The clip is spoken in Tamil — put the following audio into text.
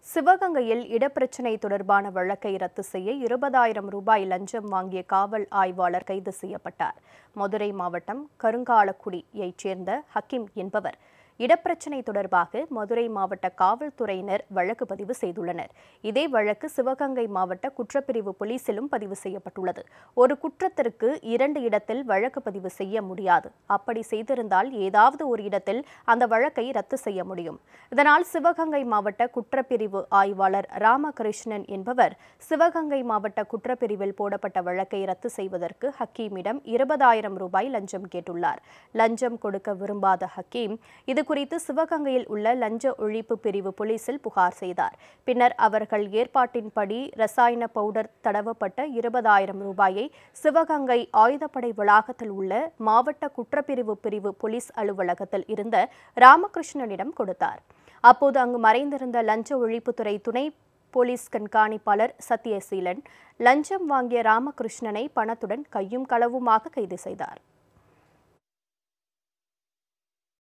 சிவகங்கையில் இடப்பிரச்சினை தொடர்பான வழக்கை ரத்து செய்ய இருபதாயிரம் ரூபாய் லஞ்சம் வாங்கிய காவல் ஆய்வாளர் கைது செய்யப்பட்டார் மதுரை மாவட்டம் கருங்காலக்குடியைச் சேர்ந்த ஹக்கீம் என்பவர் இடப்பிரச்சினை தொடர்பாக மதுரை மாவட்ட காவல்துறையினர் வழக்கு பதிவு செய்துள்ளனர் இதே வழக்கு சிவகங்கை மாவட்ட குற்றப்பிரிவு போலீசிலும் பதிவு செய்யப்பட்டுள்ளது ஒரு குற்றத்திற்கு இரண்டு இடத்தில் வழக்கு பதிவு செய்ய முடியாது அப்படி செய்திருந்தால் ஏதாவது ஒரு இடத்தில் அந்த வழக்கை ரத்து செய்ய முடியும் இதனால் சிவகங்கை மாவட்ட குற்றப்பிரிவு ஆய்வாளர் ராமகிருஷ்ணன் என்பவர் சிவகங்கை மாவட்ட குற்றப்பிரிவில் போடப்பட்ட வழக்கை ரத்து செய்வதற்கு ஹக்கீமிடம் இருபதாயிரம் ரூபாய் லஞ்சம் கேட்டுள்ளார் லஞ்சம் கொடுக்க விரும்பாத ஹக்கீம் இது குறித்து சிவகங்கையில் உள்ள லஞ்ச ஒழிப்பு பிரிவு போலீசில் புகார் செய்தார் பின்னர் அவர்கள் ஏற்பாட்டின்படி ரசாயன பவுடர் தடவப்பட்ட இருபதாயிரம் ரூபாயை சிவகங்கை ஆயுதப்படை வளாகத்தில் உள்ள மாவட்ட குற்றப்பிரிவு பிரிவு போலீஸ் அலுவலகத்தில் இருந்த ராமகிருஷ்ணனிடம் கொடுத்தார் அப்போது அங்கு மறைந்திருந்த லஞ்ச ஒழிப்புத்துறை துணை போலீஸ் கண்காணிப்பாளர் சத்யசீலன் லஞ்சம் வாங்கிய ராமகிருஷ்ணனை பணத்துடன் கையும் களவுமாக கைது செய்தார்